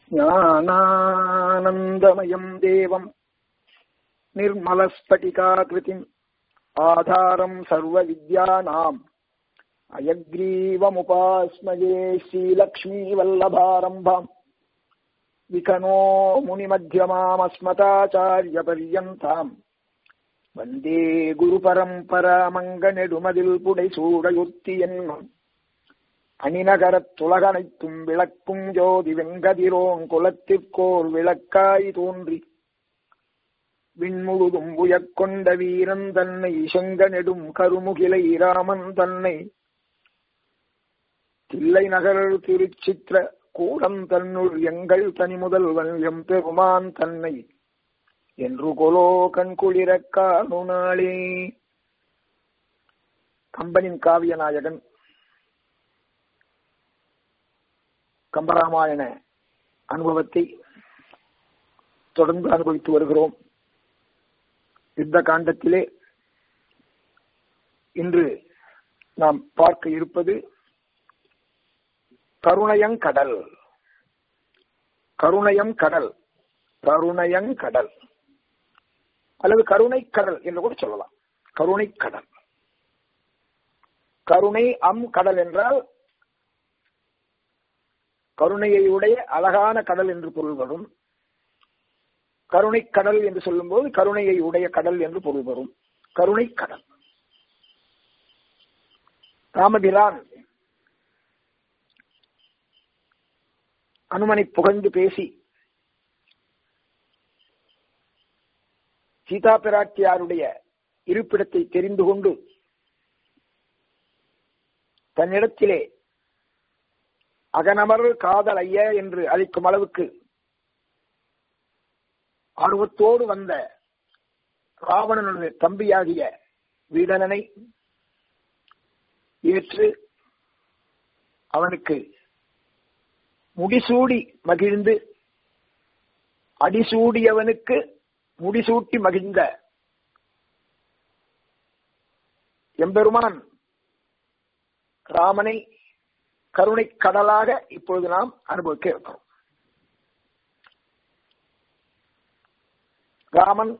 ज्ञानानन्दमयम् देवम् निर्मलस्फटिकाकृतिम् आधारम् सर्वविद्यानाम् अयग्रीवमुपास्मये श्रीलक्ष्मीवल्लभारम्भाम् विकनो मुनिमध्यमामस्मताचार्यपर्यन्ताम् வந்தே குரு பரம்பராமங்க நெடுமதில் புடைசூடையுத்தி என்னும் அணிநகரத் துலகனைத்தும் விளக்கும் ஜோதி வெங்கதிரோங் குலத்திற்கோர் விளக்காய் தோன்றி விண்முழுதும் உயக்கொண்ட வீரன் தன்னை செங்க நெடும் கருமுகிலை ராமன் தன்னை தில்லை நகர் திருச்சித்திர கூடம் தன்னுள் எங்கள் தனி முதல்வன் எம் பெருமான் தன்னை என்று கொலோ கண்குளிர காணுநாளே கம்பனின் காவிய நாயகன் கம்பராமாயண அனுபவத்தை தொடர்ந்து அனுபவித்து வருகிறோம் யுத்த காண்டத்திலே இன்று நாம் பார்க்க இருப்பது கருணையங்கடல் கருணையம் கடல் கருணையங்கடல் அல்லது கருணை கடல் என்று கூட சொல்லலாம் கருணை கடல் கருணை அம் கடல் என்றால் கருணையை உடைய அழகான கடல் என்று பொருள் வரும் கருணை கடல் என்று சொல்லும்போது கருணையை உடைய கடல் என்று பொருள் வரும் கருணை கடல் ராமபிரான் அனுமனை புகழ்ந்து பேசி சீதா பிராட்டியாருடைய இருப்பிடத்தை தெரிந்து கொண்டு தன்னிடத்திலே அகனமர் காதல் ஐய என்று அழைக்கும் அளவுக்கு ஆர்வத்தோடு வந்த ராவணனுடைய தம்பியாகிய வீடனனை ஏற்று அவனுக்கு முடிசூடி மகிழ்ந்து அடிசூடியவனுக்கு முடிசூட்டி மகிழ்ந்த எம்பெருமான் ராமனை கருணை கடலாக இப்பொழுது நாம் அனுபவிக்க இருக்கிறோம் ராமன்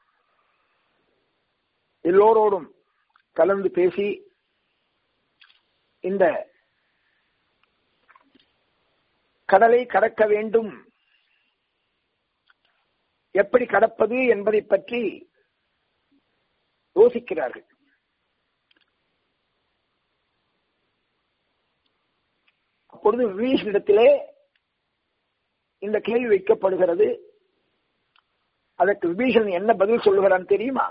எல்லோரோடும் கலந்து பேசி இந்த கடலை கடக்க வேண்டும் எப்படி கடப்பது என்பதை பற்றி யோசிக்கிறார்கள் அப்பொழுது விபீஷனிடத்திலே இந்த கேள்வி வைக்கப்படுகிறது அதற்கு விபீஷன் என்ன பதில் சொல்லுகிறான் தெரியுமா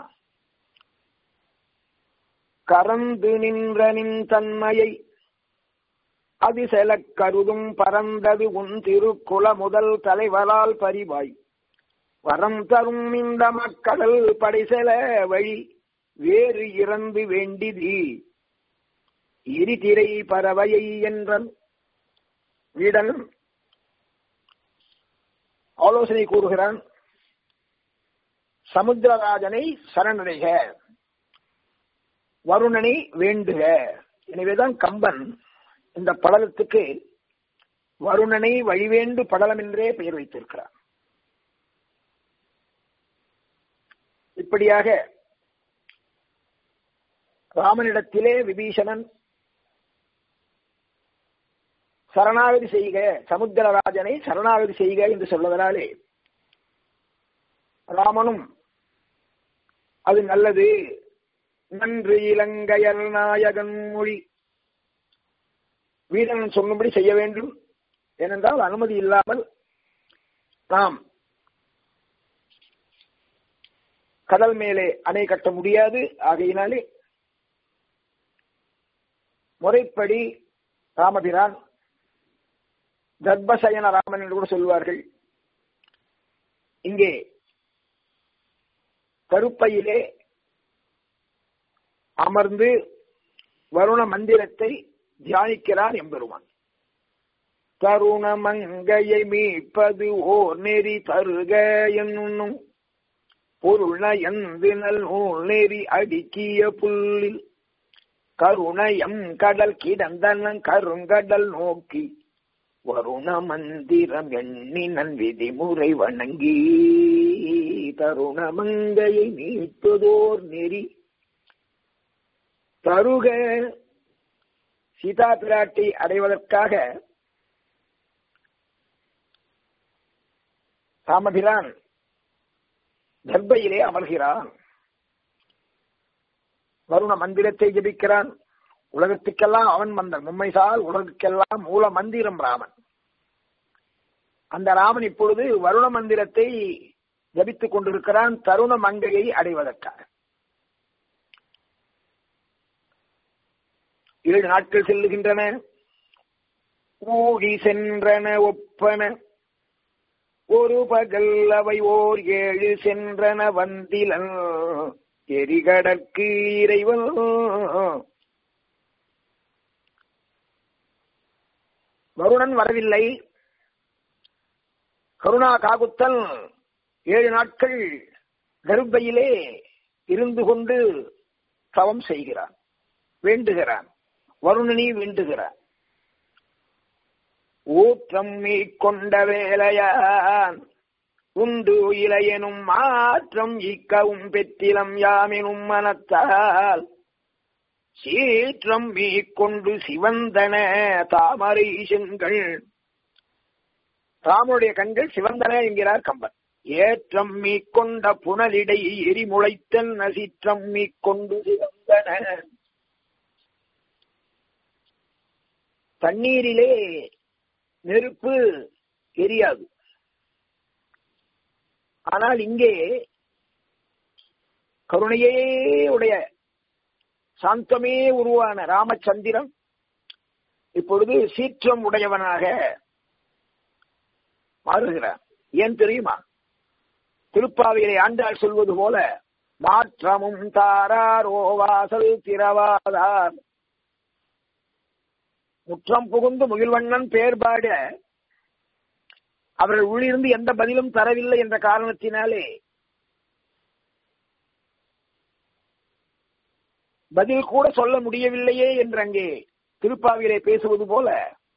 கறந்து நின்ற நின் தன்மையை அதிசல கருதும் பறந்தது உன் திருக்குல முதல் தலைவரால் பரிவாய் வரம் தரும் இந்த மக்கடல் படைசெல வழி வேறு இறந்து வேண்டிதி எரிதிரை பறவையை என்றன் வீடன் ஆலோசனை கூறுகிறான் சமுத்திரராஜனை சரணடைக வருணனை வேண்டுக எனவேதான் கம்பன் இந்த படலத்துக்கு வருணனை வழிவேண்டு படலம் என்றே பெயர் வைத்திருக்கிறார் இப்படியாக ராமனிடத்திலே விபீஷணன் சரணாகதி செய்க சமுத்திரராஜனை சரணாகதி செய்க என்று சொல்வதனாலே ராமனும் அது நல்லது நன்று இலங்கையர் நாயகன் மொழி வீரன் சொன்னபடி செய்ய வேண்டும் ஏனென்றால் அனுமதி இல்லாமல் நாம் கடல் மேலே அணை கட்ட முடியாது ஆகையினாலே முறைப்படி ராமபிரான் தர்பசயன ராமன் என்று கூட சொல்வார்கள் இங்கே கருப்பையிலே அமர்ந்து வருண மந்திரத்தை தியானிக்கிறான் எம்பெருமான் தருண மங்கையை மீட்பது ஓர் நெறி தருக என்னும் பொருள் நயந்து நல் நூல் நெறி அடுக்கிய புல்லில் கருணயம் கடல் கிடந்தனன் கருங்கடல் நோக்கி வருண மந்திரம் எண்ணினன் விதிமுறை வணங்கி தருண மங்கையை மீட்பதோர் நெறி தருக சீதா பிராட்டி அடைவதற்காக ராமபிரான் கர்ப்பையிலே அமர்கிறான் வருண மந்திரத்தை ஜபிக்கிறான் உலகத்துக்கெல்லாம் அவன் வந்தான் மும்மைசால் உலகுக்கெல்லாம் மூல மந்திரம் ராமன் அந்த ராமன் இப்பொழுது வருண மந்திரத்தை ஜபித்துக் கொண்டிருக்கிறான் தருண மங்கையை அடைவதற்காக ஏழு நாட்கள் செல்லுகின்றன ஊழி சென்றன ஒப்பன ஒரு பகல் அவை ஓர் ஏழு சென்றன வந்திலன் எரிகடற்கு இறைவன் வருணன் வரவில்லை கருணா காகுத்தல் ஏழு நாட்கள் கருப்பையிலே இருந்து கொண்டு தவம் செய்கிறான் வேண்டுகிறான் வருணனி வேண்டுகிறான் ஊற்றம் மீ கொண்ட வேலையான் உண்டு இளையனும் மாற்றம் இக்கவும் பெற்றிலம் யாமெனும் மனத்தால் சீற்றம் மீ கொண்டு சிவந்தன தாமரை செங்கல் ராமனுடைய கண்கள் சிவந்தன என்கிறார் கம்பன் ஏற்றம் மீ கொண்ட புனலிடை எரிமுளைத்தல் நசிற்றம் மீ கொண்டு சிவந்தன தண்ணீரிலே நெருப்பு எரியாது ஆனால் இங்கே கருணையே உடைய சாந்தமே உருவான ராமச்சந்திரன் இப்பொழுது சீற்றம் உடையவனாக மாறுகிறார் ஏன் தெரியுமா திருப்பாவையிலே ஆண்டாள் சொல்வது போல மாற்றமும் தாராரோ வாசல் திரவாதார் முற்றம் புகுந்து முகில்வண்ணன் பேர் பாட அவர்கள் உள்ளிருந்து எந்த பதிலும் தரவில்லை என்ற காரணத்தினாலே பதில் கூட சொல்ல முடியவில்லையே என்று அங்கே திருப்பாவிலே பேசுவது போல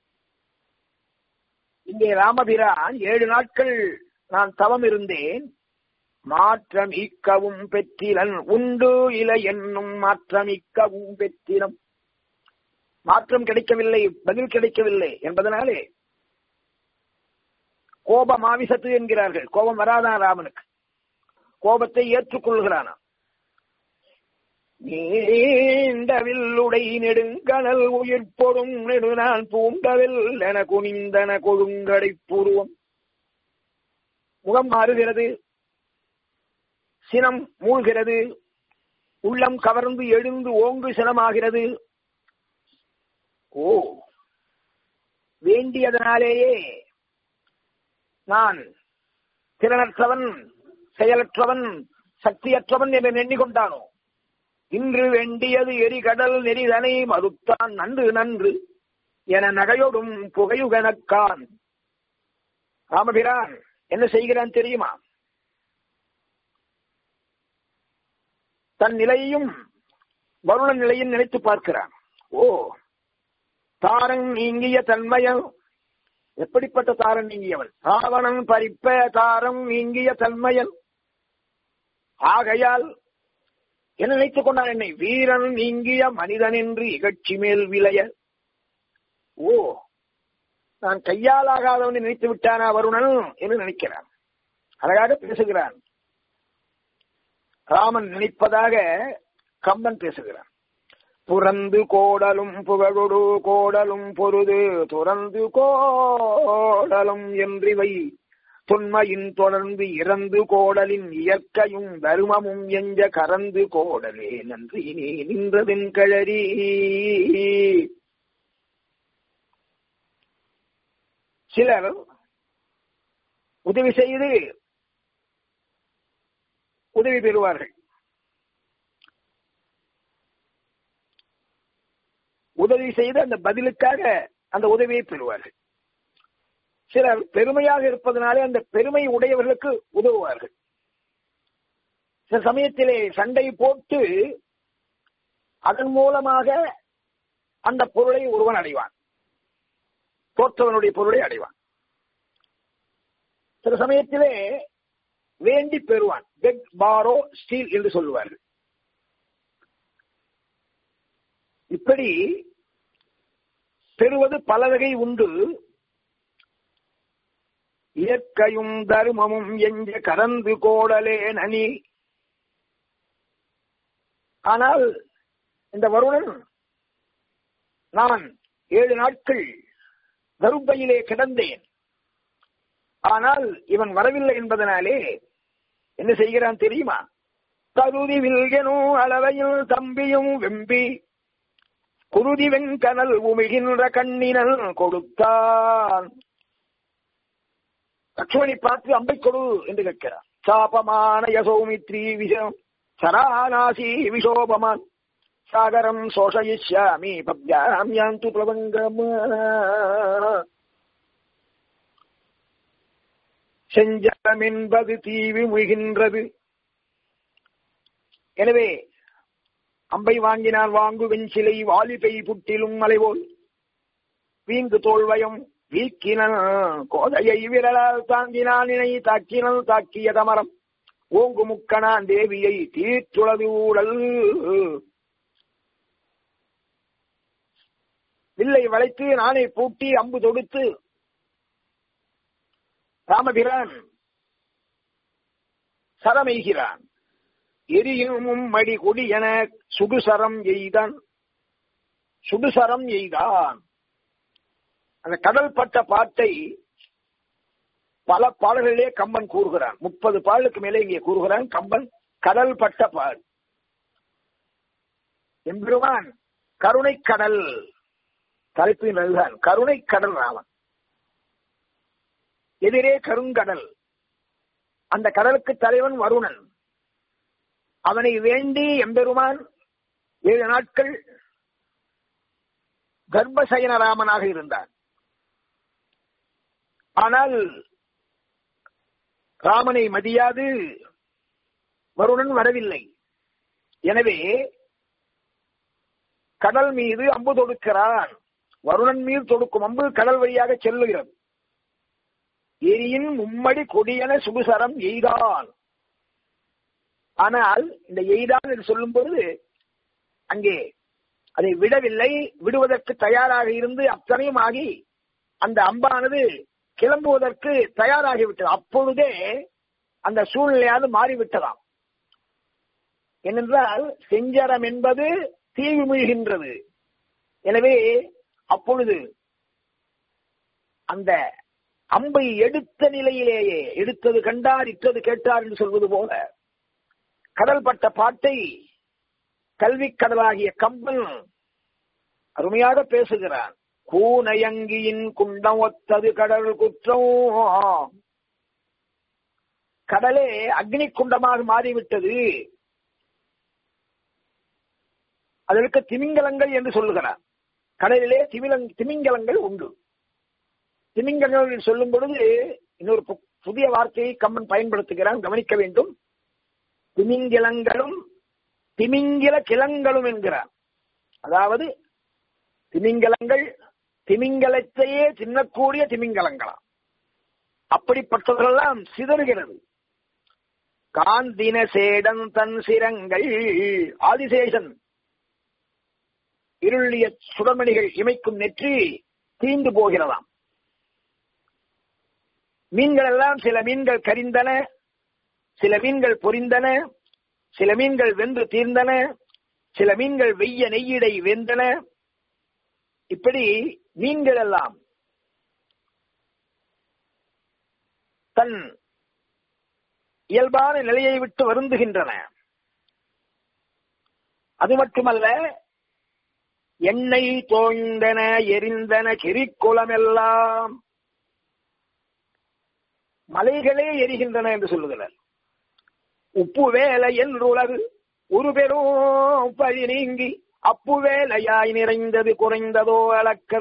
இங்கே ராமபிரான் ஏழு நாட்கள் நான் தவம் இருந்தேன் மாற்றம் இக்கவும் பெற்றிலன் உண்டு இலை என்னும் மாற்றம் இக்கவும் பெற்றினம் மாற்றம் கிடைக்கவில்லை பதில் கிடைக்கவில்லை என்பதனாலே கோபம் ஆவிசத்து என்கிறார்கள் கோபம் வராதான் ராமனுக்கு கோபத்தை ஏற்றுக்கொள்கிறானா நீண்டவில்லுடை நெடுங்கடல் உயிர் பொறும் நெடுநாள் பூண்டவில் என குனிந்தன கொழுங்கடை பூர்வம் முகம் மாறுகிறது சினம் மூழ்கிறது உள்ளம் கவர்ந்து எழுந்து ஓங்கு சினமாகிறது ஓ வேண்டியதனாலேயே நான் திறனற்றவன் செயலற்றவன் சக்தியற்றவன் என்று எண்ணிக்கொண்டானோ இன்று வேண்டியது எரிகடல் நெறிதனை மறுத்தான் நன்று நன்று என நகையொடும் புகையுகனக்கான் ராமபிரான் என்ன செய்கிறான் தெரியுமா தன் நிலையையும் வருண நிலையும் நினைத்து பார்க்கிறான் ஓ தாரன் நீங்கிய தன்மயம் எப்படிப்பட்ட தாரன் நீங்கியவன் ராவணன் பறிப்ப தாரம் நீங்கிய தன்மயன் ஆகையால் என்ன நினைத்துக் கொண்டான் என்னை வீரன் நீங்கிய மனிதன் என்று இகழ்ச்சி மேல் விளைய ஓ நான் கையாலாகாதவன் நினைத்து விட்டானா வருணன் என்று நினைக்கிறான் அழகாக பேசுகிறான் ராமன் நினைப்பதாக கம்பன் பேசுகிறான் புறந்து கோடலும் புகழொடு கோடலும் பொருது துறந்து கோடலும் என்றிவை தொன்மையின் தொடர்ந்து இறந்து கோடலின் இயற்கையும் தருமமும் எஞ்ச கறந்து கோடலே நன்றி நீ நின்றதின் கழறி சிலர் உதவி செய்து உதவி பெறுவார்கள் உதவி செய்து அந்த பதிலுக்காக அந்த உதவியை பெறுவார்கள் சிலர் பெருமையாக இருப்பதனாலே அந்த பெருமை உடையவர்களுக்கு உதவுவார்கள் சில சமயத்திலே சண்டை போட்டு அதன் மூலமாக அந்த பொருளை ஒருவன் அடைவான் தோற்றவனுடைய பொருளை அடைவான் சில சமயத்திலே வேண்டி பெறுவான் பெக் பாரோ ஸ்டீல் என்று சொல்லுவார்கள் இப்படி பெறுவது பல வகை உண்டு இயற்கையும் தர்மமும் எஞ்ச கறந்து கோடலே நனி ஆனால் இந்த வருணன் நான் ஏழு நாட்கள் கருப்பையிலே கிடந்தேன் ஆனால் இவன் வரவில்லை என்பதனாலே என்ன செய்கிறான் தெரியுமா தருதி வில்கனும் அளவையில் தம்பியும் வெம்பி குருதி வெண்கனல் உமிகின்ற கண்ணினல் கொடுத்தான் லக்ஷ்மணி பார்த்து அம்பை கொடு என்று கேட்கிறார் சாபமான யசௌமித்ரி விஷம் சராநாசி விஷோபமான் சாகரம் சோஷயிஷ்யாமி பப்யாம் யாந்து பிளவங்கம் செஞ்சலம் என்பது தீவி முகின்றது எனவே அம்பை வாங்கினான் வாங்கு வெஞ்சிலை வாலிபை புட்டிலும் மலைவோல் வீங்கு தோல்வயம் வீக்கினன் கோதையை விரலால் தாங்கினான் இணை தாக்கினல் தாக்கிய தமரம் ஓங்கு முக்கனான் தேவியை தீற்றுளது ஊழல் வில்லை வளைத்து நானை பூட்டி அம்பு தொடுத்து ராமபிரான் சரமெய்கிறான் எரியும் மடி கொடி என சுடுசரம் எய்தான் சுடுசரம் எய்தான் அந்த கடல் பட்ட பாட்டை பல பாடல்களிலே கம்பன் கூறுகிறான் முப்பது பாடலுக்கு மேலே இங்கே கூறுகிறான் கம்பன் கடல் பட்ட பால் எம்பெருமான் கருணை கடல் தலைப்பின் அதுதான் கருணை கடல் ராமன் எதிரே கருங்கடல் அந்த கடலுக்கு தலைவன் வருணன் அவனை வேண்டி எம்பெருமான் ஏழு நாட்கள் கர்ப்பசயன ராமனாக இருந்தான் ஆனால் ராமனை மதியாது வருணன் வரவில்லை எனவே கடல் மீது அம்பு தொடுக்கிறான் வருணன் மீது தொடுக்கும் அம்பு கடல் வழியாக செல்லுகிறது எரியின் மும்மடி கொடியன சுபுசரம் எய்தான் ஆனால் இந்த எய்தான் என்று சொல்லும் பொழுது அங்கே அதை விடவில்லை விடுவதற்கு தயாராக இருந்து அத்தனையும் ஆகி அந்த அம்பானது கிளம்புவதற்கு தயாராகிவிட்டது அப்பொழுதே அந்த சூழ்நிலையானது மாறிவிட்டதாம் ஏனென்றால் செஞ்சரம் என்பது தீவி முழுகின்றது எனவே அப்பொழுது அந்த அம்பை எடுத்த நிலையிலேயே எடுத்தது கண்டார் இட்டது கேட்டார் என்று சொல்வது போல கடல் பட்ட பாட்டை கல்வி கடலாகிய கம்பன் அருமையாக பேசுகிறான் கூனயங்கியின் குண்டம் ஒத்தது கடல் குற்றம் கடலே அக்னி குண்டமாக மாறிவிட்டது அதற்கு திமிங்கலங்கள் என்று சொல்லுகிறார் கடலிலே திமிலங் திமிங்கலங்கள் உண்டு திமிங்கலங்கள் சொல்லும் பொழுது இன்னொரு புதிய வார்த்தையை கம்மன் பயன்படுத்துகிறான் கவனிக்க வேண்டும் திமிங்கிலங்களும் திமிங்கில கிளங்களும் என்கிறார் அதாவது திமிங்கலங்கள் திமிங்கலத்தையே தின்னக்கூடிய திமிங்கலங்களாம் அப்படிப்பட்டவர்களெல்லாம் சிதறுகிறது காந்தின சேடன் தன் சிரங்கள் ஆதிசேஷன் இருளிய சுடமணிகள் இமைக்கும் நெற்றி தீந்து போகிறதாம் மீன்கள் எல்லாம் சில மீன்கள் கரிந்தன சில மீன்கள் பொரிந்தன சில மீன்கள் வெந்து தீர்ந்தன சில மீன்கள் வெய்ய நெய்யிடை வெந்தன இப்படி மீன்கள் எல்லாம் தன் இயல்பான நிலையை விட்டு வருந்துகின்றன அது மட்டுமல்ல எண்ணெய் தோய்ந்தன எரிந்தன செரிக்குளம் எல்லாம் மலைகளே எரிகின்றன என்று சொல்லுகிறார் உப்பு வேலை என்றுலகு ஒரு பெரும் பழி நீங்கி அப்பு வேலையாய் நிறைந்தது குறைந்ததோ அளக்கர்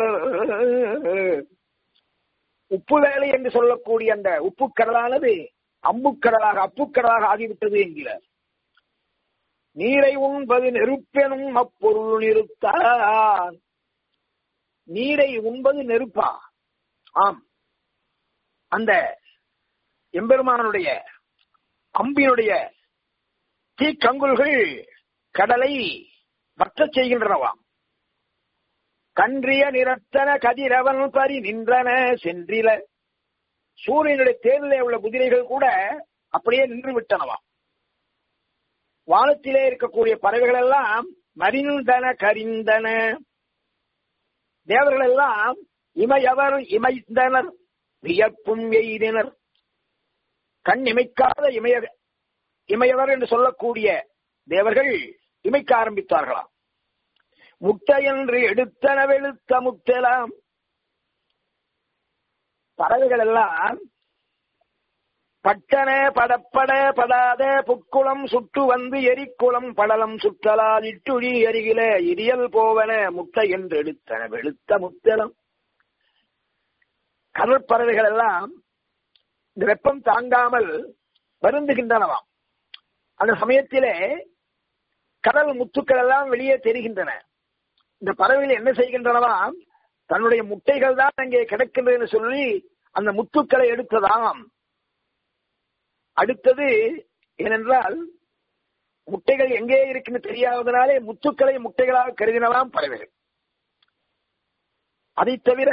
உப்பு வேலை என்று சொல்லக்கூடிய அந்த உப்பு கடலானது அம்புக்கடலாக அப்புக்கடலாக ஆகிவிட்டது என்கிறார் நீரை உண்பது நெருப்பெனும் அப்பொருள் நிறுத்தான் நீரை உண்பது நெருப்பா ஆம் அந்த எம்பெருமானுடைய அம்பினுடைய தீக்கங்குல்கள் கடலை வற்றச் செய்கின்றனவாம் கன்றிய நிறத்தன கதிரவன் பறி நின்றன சென்றில சூரியனுடைய தேர்தலே உள்ள குதிரைகள் கூட அப்படியே நின்று விட்டனவாம் வானத்திலே இருக்கக்கூடிய பறவைகள் எல்லாம் மறிந்தன கரிந்தன தேவர்கள் எல்லாம் இமையவர் இமைந்தனர் வியப்பும் எய்தினர் கண் இமைக்காத இமய இமையவர் என்று சொல்லக்கூடிய தேவர்கள் இமைக்க ஆரம்பித்தார்களாம் முட்டை என்று எடுத்தன வெளுத்த முத்தலாம் பறவைகள் எல்லாம் பட்டன படப்பட படாத புக்குளம் சுட்டு வந்து எரிக்குளம் படலம் சுற்றலால் இட்டுழி அருகில இரியல் போவன முட்டை என்று எடுத்தன வெளுத்த முத்தலம் கடற்பறவைகள் எல்லாம் இந்த வெப்பம் தாங்காமல் வருந்துகின்றனவாம் அந்த சமயத்திலே கடல் முத்துக்கள் எல்லாம் வெளியே தெரிகின்றன இந்த பறவைகள் என்ன செய்கின்றனவாம் தன்னுடைய முட்டைகள் தான் அங்கே கிடக்கின்றன சொல்லி அந்த முத்துக்களை எடுத்ததாம் அடுத்தது ஏனென்றால் முட்டைகள் எங்கே இருக்குன்னு தெரியாதனாலே முத்துக்களை முட்டைகளாக கருதினலாம் பறவைகள் அதை தவிர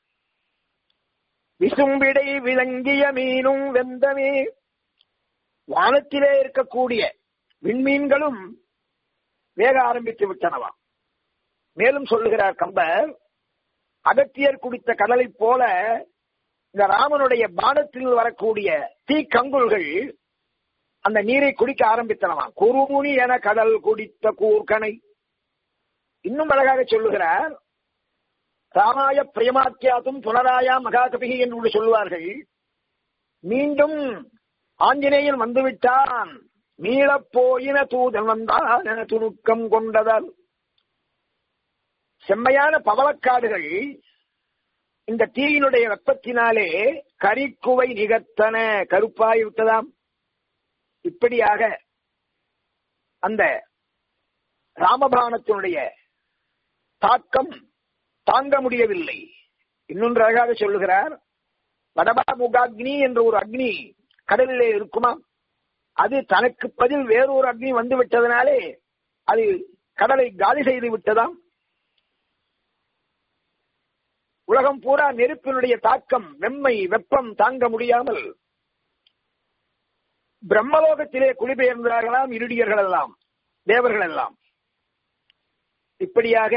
விசும்பிடை விளங்கிய மீனும் வெந்தமே வானத்திலே இருக்கக்கூடிய விண்மீன்களும் வேக ஆரம்பித்து விட்டனவாம் மேலும் சொல்லுகிறார் கம்பர் அகத்தியர் குடித்த கடலைப் போல இந்த ராமனுடைய பானத்தில் வரக்கூடிய தீக்கங்குல்கள் அந்த நீரை குடிக்க ஆரம்பித்தனவாம் குருமுனி என கடல் குடித்த கூர்கனை இன்னும் அழகாக சொல்லுகிறார் ராமாய பிரேமாத்தியாத்தும் புனராயா மகாகபிகி என்று சொல்லுவார்கள் மீண்டும் ஆஞ்சநேயன் வந்துவிட்டான் மீளப் போயின தூதன் வந்தான் என துணுக்கம் கொண்டதால் செம்மையான பவளக்காடுகள் இந்த தீயினுடைய வெப்பத்தினாலே கரிக்குவை நிகத்தன கருப்பாய் விட்டதாம் இப்படியாக அந்த ராமபானத்தினுடைய தாக்கம் தாங்க முடியவில்லை இன்னொன்று அழகாக சொல்லுகிறார் வடபா முகாக்னி என்ற ஒரு அக்னி கடலிலே இருக்குமா அது தனக்கு பதில் வேறொரு அக்னி வந்து விட்டதனாலே அது கடலை காலி செய்து விட்டதாம் உலகம் பூரா நெருப்பினுடைய தாக்கம் வெம்மை வெப்பம் தாங்க முடியாமல் பிரம்மலோகத்திலே குடிபெயர்ந்தார்களாம் இருடியர்கள் எல்லாம் தேவர்கள் எல்லாம் இப்படியாக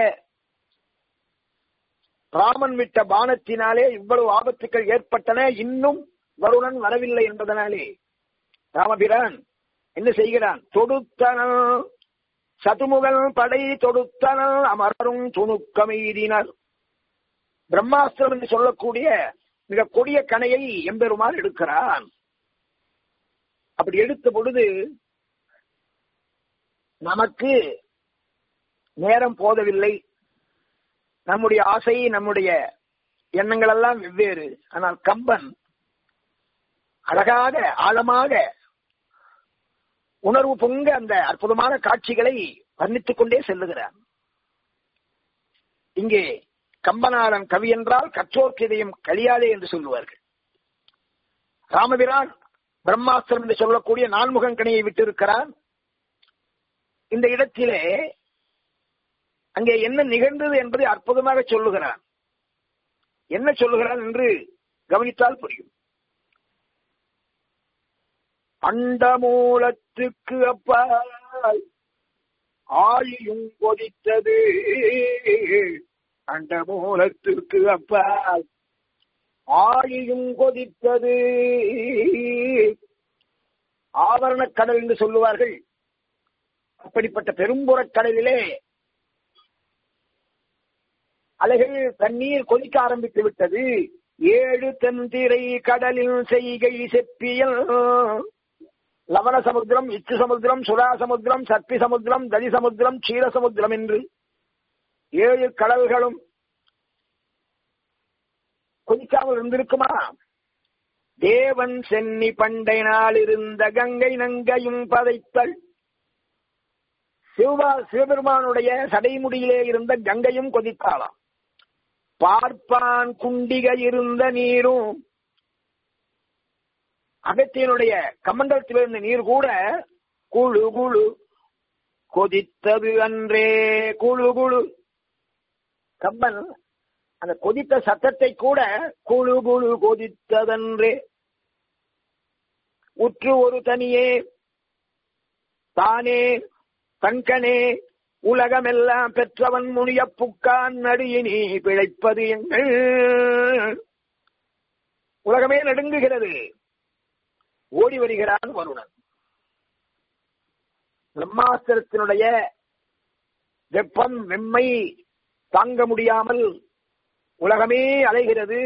ராமன் விட்ட பானத்தினாலே இவ்வளவு ஆபத்துக்கள் ஏற்பட்டன இன்னும் வருணன் வரவில்லை என்பதனாலே ராமபிரான் என்ன செய்கிறான் தொடுத்தனல் சதுமுகல் படை தொடுத்தனல் அமரரும் துணுக்கமெய்தினர் பிரம்மாஸ்திரம் என்று சொல்லக்கூடிய மிக கொடிய கணையை எம்பெருமான் எடுக்கிறான் அப்படி எடுத்த பொழுது நமக்கு நேரம் போதவில்லை நம்முடைய ஆசை நம்முடைய எண்ணங்கள் எல்லாம் வெவ்வேறு ஆனால் கம்பன் அழகாக ஆழமாக உணர்வு பொங்க அந்த அற்புதமான காட்சிகளை வர்ணித்துக் கொண்டே செல்லுகிறார் இங்கே கம்பநாதன் கவி என்றால் கற்றோர்க்கு இதயம் கலியாதே என்று சொல்லுவார்கள் ராமபிரான் பிரம்மாஸ்திரம் என்று சொல்லக்கூடிய நான்முகன் கணியை விட்டிருக்கிறான் இந்த இடத்திலே அங்கே என்ன நிகழ்ந்தது என்பதை அற்புதமாக சொல்லுகிறான் என்ன சொல்லுகிறான் என்று கவனித்தால் புரியும் அண்டமூலத்துக்கு அப்பால் ஆழியும் கொதித்தது அண்டமூலத்துக்கு அப்பால் ஆழியும் கொதித்தது ஆவரணக் கடல் என்று சொல்லுவார்கள் அப்படிப்பட்ட பெரும்புறக் கடலிலே அலைகள் தண்ணீர் கொதிக்க ஆரம்பித்து விட்டது ஏழு தென்திரை கடலில் செய்கை செப்பியல் லவண சமுத்திரம் இச்சு சமுத்திரம் சுறா சமுத்திரம் சற்பி சமுத்திரம் ததி சமுத்திரம் க்ஷீர சமுத்திரம் என்று ஏழு கடல்களும் கொதிக்காமல் இருந்திருக்குமா தேவன் சென்னி பண்டை நாள் இருந்த கங்கை நங்கையும் பதைத்தல் சிவபா சிவபெருமானுடைய சடைமுடியிலே இருந்த கங்கையும் கொதித்தாளாம் பார்ப்பான் குண்டிக இருந்த நீரும் அகத்தியனுடைய கமண்டலத்தில் இருந்த நீர் கூட குழு குழு கொதித்தது அன்றே குழு குழு கம்பன் அந்த கொதித்த சத்தத்தை கூட குழு குழு கொதித்ததன்றே உற்று ஒரு தனியே தானே தங்கனே உலகமெல்லாம் பெற்றவன் முனிய புக்கான் நடுயினி பிழைப்பது எங்கள் உலகமே நடுங்குகிறது ஓடி வருகிறான் வருணன் பிரம்மாஸ்திரத்தினுடைய வெப்பம் வெம்மை தாங்க முடியாமல் உலகமே அலைகிறது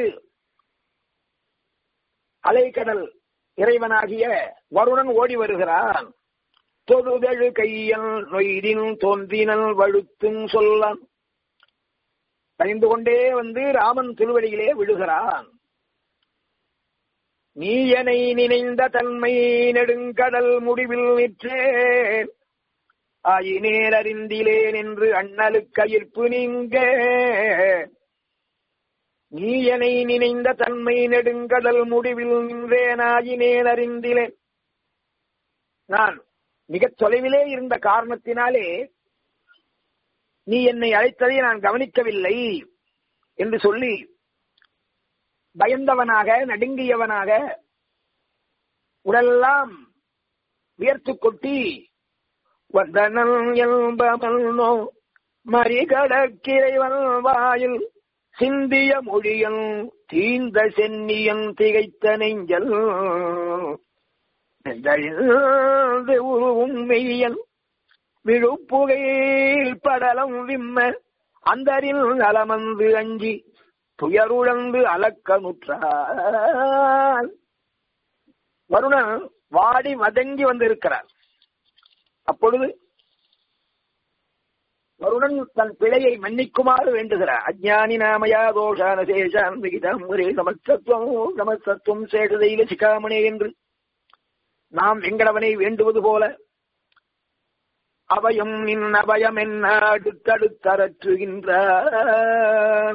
அலைக்கடல் இறைவனாகிய வருணன் ஓடி வருகிறான் தொழுதழு கையல் நொய்தின் தோன்றினல் வழுத்தும் சொல்லான் பயந்து கொண்டே வந்து ராமன் திருவடியிலே விழுகிறான் நீயனை நினைந்த தன்மை நெடுங்கடல் முடிவில் நிற்றேன் ஆயினேர் அறிந்திலேன் என்று அண்ணலுக்கு ஈர்ப்பு நீங்க நீயனை நினைந்த தன்மை நெடுங்கடல் முடிவில் நின்றேன் ஆயினேன் அறிந்திலேன் நான் மிகத் தொலைவிலே இருந்த காரணத்தினாலே நீ என்னை அழைத்ததை நான் கவனிக்கவில்லை என்று சொல்லி பயந்தவனாக நடுங்கியவனாக உடலெல்லாம் வியர்த்து கொட்டி வந்தனல் என்பவனோ மறிகடக்கிறைவன் வாயில் சிந்திய மொழியன் தீந்த சென்னியன் திகைத்த நெஞ்சல் நெஞ்சழிந்து உருவும் மெய்யன் விழுப்புகையில் படலம் விம்ம அந்தரில் நலமந்து அஞ்சி துயருழந்து அலக்கனுற்றார் வருணன் வாடி வதங்கி வந்திருக்கிறார் அப்பொழுது வருணன் தன் பிழையை மன்னிக்குமாறு வேண்டுகிறார் அஜானி நாமயா தோஷான சேஷான் விகிதம் ஒரே சமஸ்தத்துவம் சமஸ்தத்துவம் சேஷதையில சிக்காமணே என்று நாம் வெங்கடவனை வேண்டுவது போல அபயம் நின் அபயம் என்ன அடுத்தடுத்தரற்றுகின்றான்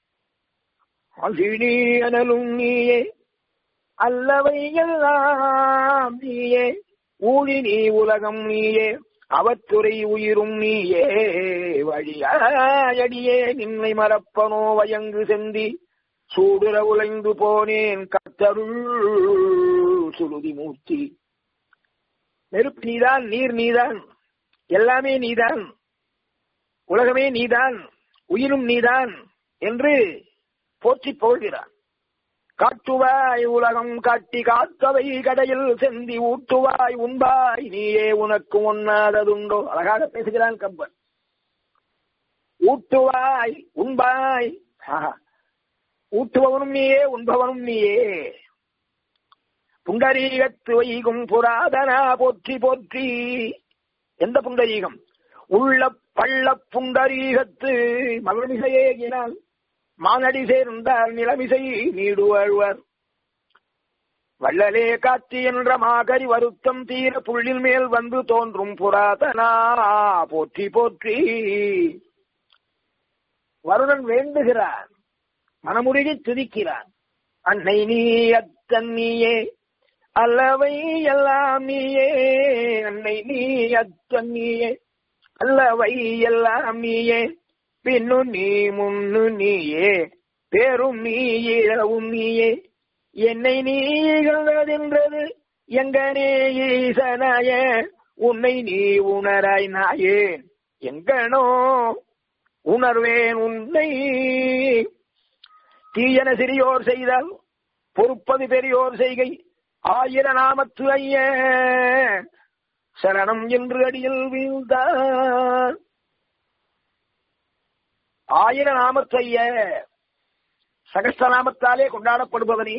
அகிழி அனலும் நீயே அல்லவை எல்லாம் நீயே ஊழி நீ உலகம் நீயே அவத்துறை உயிரும் நீயே வழியாயடியே நின்னை மறப்பனோ வயங்கு செந்தி சூடுற உழைந்து போனேன் கத்தருள் சுருதி மூர்த்தி நெருப்பு நீதான் நீர் நீதான் எல்லாமே நீதான் உலகமே நீதான் உயிரும் நீதான் என்று போற்றி போகிறான் காட்டுவாய் உலகம் காட்டி காத்தவை கடையில் செந்தி ஊட்டுவாய் உண்பாய் நீயே உனக்கு ஒன்னாததுண்டோ அழகாக பேசுகிறான் கம்பன் ஊட்டுவாய் உண்பாய் ஊட்டுபவனும் நீயே உண்பவனும் நீயே புண்டரீகத்து வைகும் புராதனா போற்றி போற்றி எந்த புண்டரீகம் உள்ள பள்ள புண்டரீகத்து மகளிசையேகினால் மானடி சேர்ந்தால் நிலமிசை நீடுவாழ்வார் வள்ளலே காட்சி என்ற மாகரி வருத்தம் தீர புள்ளில் மேல் வந்து தோன்றும் புராதனா போற்றி போற்றி வருணன் வேண்டுகிறான் மனமுருகி துதிக்கிறான் அன்னை நீ அத்தன் நீயே அல்லவை எல்லாம் நீயே அன்னை நீ அத்தன் நீயே அல்லவை எல்லாம் நீயே பின்னு நீ முன்னு நீயே பேரும் நீ இழவும் நீயே என்னை நீ இகழ்வதென்றது எங்கனே ஈசனாய உன்னை நீ உணராய் நாயே எங்கனோ உணர்வேன் உன்னை தீயன சிறியோர் செய்தால் பொறுப்பது பெரியோர் செய்கை ஆயிர நாமத்து ஐய சரணம் என்று அடியில் வீழ்ந்தான் ஆயிர நாமத்தைய சகஸ்தநாமத்தாலே கொண்டாடப்படுபவனே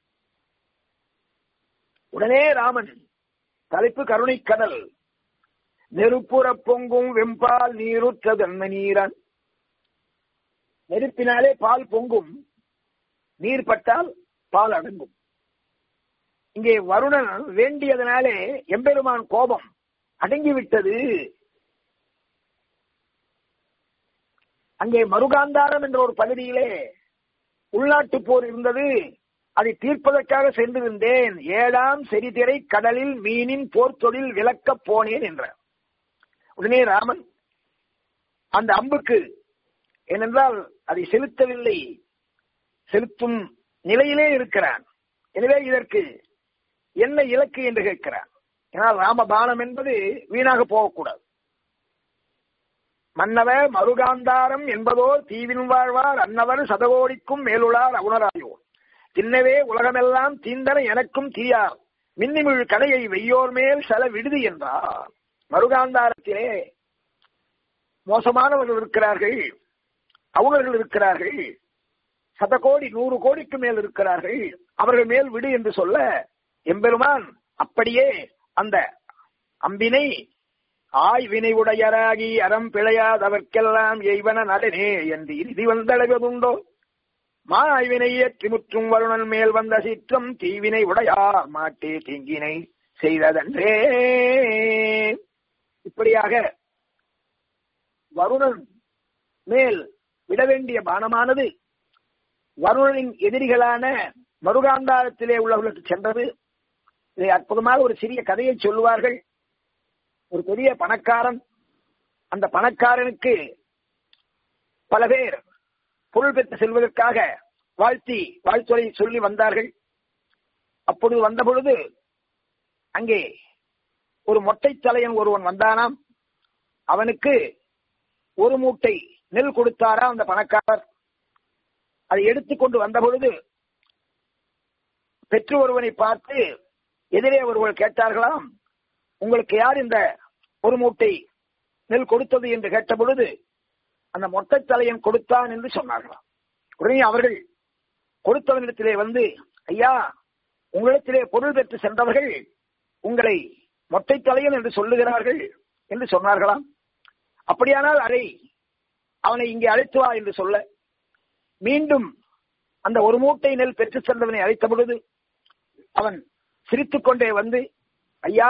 உடனே ராமன் தலைப்பு கருணை கடல் நெருப்புற பொங்கும் வெம்பால் நீருற்ற தன்ம நீரான் நெருப்பினாலே பால் பொங்கும் நீர் பட்டால் பால் அடங்கும் இங்கே வருணன் வேண்டியதனாலே எம்பெருமான் கோபம் அடங்கிவிட்டது அங்கே மருகாந்தாரம் என்ற ஒரு பகுதியிலே உள்நாட்டு போர் இருந்தது அதை தீர்ப்பதற்காக சென்றிருந்தேன் ஏழாம் செறிதிரை கடலில் மீனின் போர் தொழில் விளக்கப் போனேன் என்றார் உடனே ராமன் அந்த அம்புக்கு ஏனென்றால் அதை செலுத்தவில்லை செலுத்தும் நிலையிலே இருக்கிறான் எனவே இதற்கு என்ன இலக்கு என்று கேட்கிறான் ஏனால் ராமபானம் என்பது வீணாக போகக்கூடாது மன்னவ மருகாந்தாரம் என்பதோ தீவின் வாழ்வார் அன்னவர் சதகோடிக்கும் மேலுளார் அவுணராயோர் தின்னவே உலகமெல்லாம் தீந்தன எனக்கும் தீயார் மின்னிமிழ் கடையை வெய்யோர் மேல் செல விடுதி என்றார் மருகாந்தாரத்திலே மோசமானவர்கள் இருக்கிறார்கள் அவுணர்கள் இருக்கிறார்கள் சத கோடி நூறு கோடிக்கு மேல் இருக்கிறார்கள் அவர்கள் மேல் விடு என்று சொல்ல எம்பெருமான் அப்படியே அந்த அம்பினை ஆய்வினை உடையராகி அறம் பிழையாதவர்க்கெல்லாம் எய்வன நடனே என்று இறுதி வந்தடைவதுண்டோ மா ஆய்வினை ஏற்றி முற்றும் வருணன் மேல் வந்த சிற்றம் தீவினை உடையார் மாட்டே தீங்கினை செய்ததன்றே இப்படியாக வருணன் மேல் விட வேண்டிய பானமானது வருணனின் எதிரிகளான மருகாந்தாரத்திலே உள்ளவர்களுக்கு சென்றது இதை அற்புதமாக ஒரு சிறிய கதையை சொல்லுவார்கள் ஒரு பெரிய பணக்காரன் அந்த பணக்காரனுக்கு பல பேர் பொருள் பெற்று செல்வதற்காக வாழ்த்தி வாழ்த்துறை சொல்லி வந்தார்கள் அப்பொழுது வந்த பொழுது அங்கே ஒரு மொட்டை தலையன் ஒருவன் வந்தானாம் அவனுக்கு ஒரு மூட்டை நெல் கொடுத்தாரா அந்த பணக்காரர் அதை எடுத்துக்கொண்டு வந்த பொழுது பெற்று ஒருவனை பார்த்து எதிரே ஒருவர் கேட்டார்களாம் உங்களுக்கு யார் இந்த ஒரு மூட்டை நெல் கொடுத்தது என்று கேட்ட பொழுது அந்த மொட்டை தலையன் கொடுத்தான் என்று சொன்னார்களாம் உடனே அவர்கள் கொடுத்தவனிடத்திலே வந்து ஐயா உங்களிடத்திலே பொருள் பெற்று சென்றவர்கள் உங்களை மொட்டை தலையன் என்று சொல்லுகிறார்கள் என்று சொன்னார்களாம் அப்படியானால் அதை அவனை இங்கே அழைத்து வா என்று சொல்ல மீண்டும் அந்த ஒரு மூட்டை நெல் பெற்று சென்றவனை அழைத்த பொழுது அவன் சிரித்துக் கொண்டே வந்து ஐயா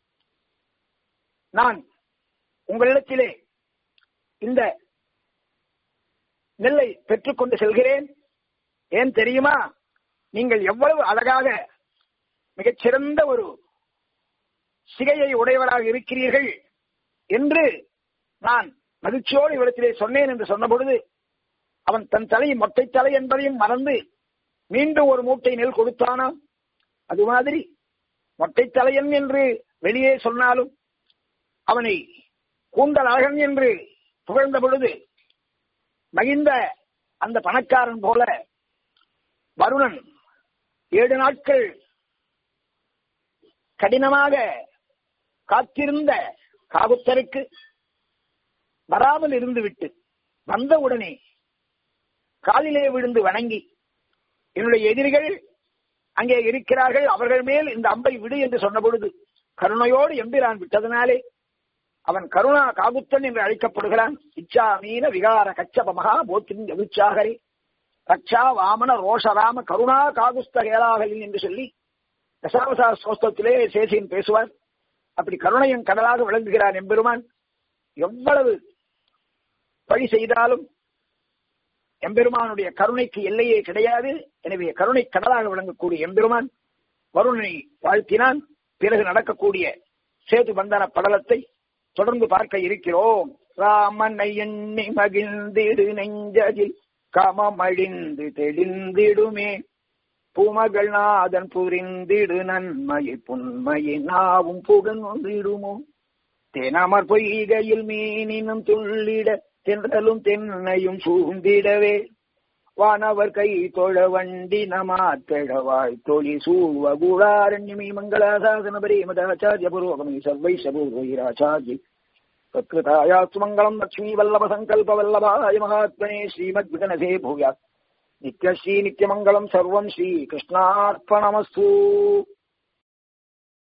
நான் உங்களிடத்திலே இந்த நெல்லை பெற்றுக்கொண்டு செல்கிறேன் ஏன் தெரியுமா நீங்கள் எவ்வளவு அழகாக மிகச்சிறந்த ஒரு சிகையை உடையவராக இருக்கிறீர்கள் என்று நான் மகிழ்ச்சியோடு இவரிடத்திலே சொன்னேன் என்று சொன்ன பொழுது அவன் தன் தலை மொட்டை தலை என்பதையும் மறந்து மீண்டும் ஒரு மூட்டை நெல் கொடுத்தானாம் அது மாதிரி மொட்டை தலையன் என்று வெளியே சொன்னாலும் அவனை கூந்தல் அழகன் என்று புகழ்ந்த பொழுது மகிழ்ந்த அந்த பணக்காரன் போல வருணன் ஏழு நாட்கள் கடினமாக காத்திருந்த காகுத்தருக்கு வராமல் இருந்துவிட்டு வந்தவுடனே காலிலே விழுந்து வணங்கி என்னுடைய எதிரிகள் அங்கே இருக்கிறார்கள் அவர்கள் மேல் இந்த அம்பை விடு என்று சொன்ன பொழுது கருணையோடு எம்பிரான் விட்டதனாலே அவன் கருணா காகுத்தன் என்று அழைக்கப்படுகிறான் இச்சா மீன விகார கச்சப மகா போத்தின் எவிச்சாகரே ரக்ஷா வாமன ரோஷராம கருணா காகுஸ்த கேளாகலின் என்று சொல்லி தசாவசா சோஸ்தத்திலே சேசியன் பேசுவார் அப்படி கருணையின் கடலாக விளங்குகிறான் எம்பெருமான் எவ்வளவு பழி செய்தாலும் எம்பெருமானுடைய கருணைக்கு எல்லையே கிடையாது எனவே கருணை கடலாக விளங்கக்கூடிய எம்பெருமான் வருணனை வாழ்த்தினான் பிறகு நடக்கக்கூடிய சேது பந்தன படலத்தை தொடர்ந்து பார்க்க இருக்கிறோம் ராமனை எண்ணி மகிழ்ந்திடு நெஞ்சதில் கமமழிந்து தெளிந்திடுமே பூமகள் நாதன் புரிந்திடு நன்மையை புன்மையை நாவும் புகழ்ந்திடுமோ தேனாமற் பொய்கையில் மீனினும் துள்ளிட தென்றலும் தென்னையும் சூழ்ந்திடவே வானவர் கை தொழ வண்டி நமாத்தெழவாய் தொழி சூவ குழாரண்யமி மங்களாசாசன பரேமதாச்சாரிய புரோகமி சர்வை சபூர்வீராச்சாரி तत्कृतायास्तु मङ्गलम् लक्ष्मीवल्लभसङ्कल्पवल्लभाय महात्मने श्रीमद्विगणसे भूयात् नित्यश्री नित्यमङ्गलम् सर्वम् श्रीकृष्णार्पणमस्तु